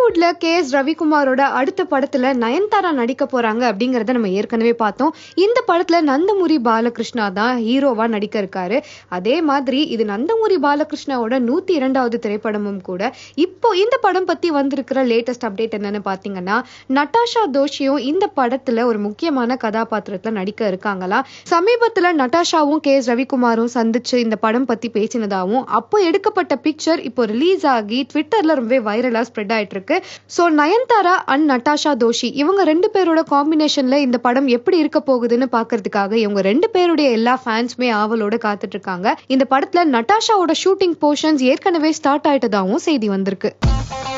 பாலிவுட்ல K S ரவிக்குமாரோட அடுத்த படத்துல நயன்தாரா நடிக்க போறாங்க அப்படிங்கறத நம்ம ஏற்கனவே பார்த்தோம் இந்த படத்துல நந்தமுரி பாலகிருஷ்ணா தான் ஹீரோவா நடிக்க இருக்காரு அதே மாதிரி இது நந்தமுரி பாலகிருஷ்ணாவோட நூத்தி இரண்டாவது திரைப்படமும் கூட இப்போ இந்த படம் பத்தி வந்திருக்கிற லேட்டஸ்ட் அப்டேட் என்னன்னு பாத்தீங்கன்னா நட்டாஷா தோஷியும் இந்த படத்துல ஒரு முக்கியமான கதாபாத்திரத்துல நடிக்க இருக்காங்களா சமீபத்துல நட்டாஷாவும் கே எஸ் ரவிக்குமாரும் சந்திச்சு இந்த படம் பத்தி பேசினதாவும் அப்போ எடுக்கப்பட்ட பிக்சர் இப்போ ரிலீஸ் ஆகி ட்விட்டர்ல ரொம்பவே வைரலா ஸ்ப்ரெட் ஆயிட்டு இருக்கு ஸோ நயன்தாரா அண்ட் நட்டாஷா தோஷி இவங்க ரெண்டு பேரோட காம்பினேஷன்ல இந்த படம் எப்படி இருக்க போகுதுன்னு பாக்குறதுக்காக இவங்க ரெண்டு பேருடைய எல்லா ஃபேன்ஸுமே ஆவலோட காத்துட்டு இருக்காங்க இந்த படத்துல நட்டாஷாவோட ஷூட்டிங் போர்ஷன்ஸ் ஏற்கனவே ஸ்டார்ட் ஆயிட்டதாகவும் செய்தி வந்திருக்கு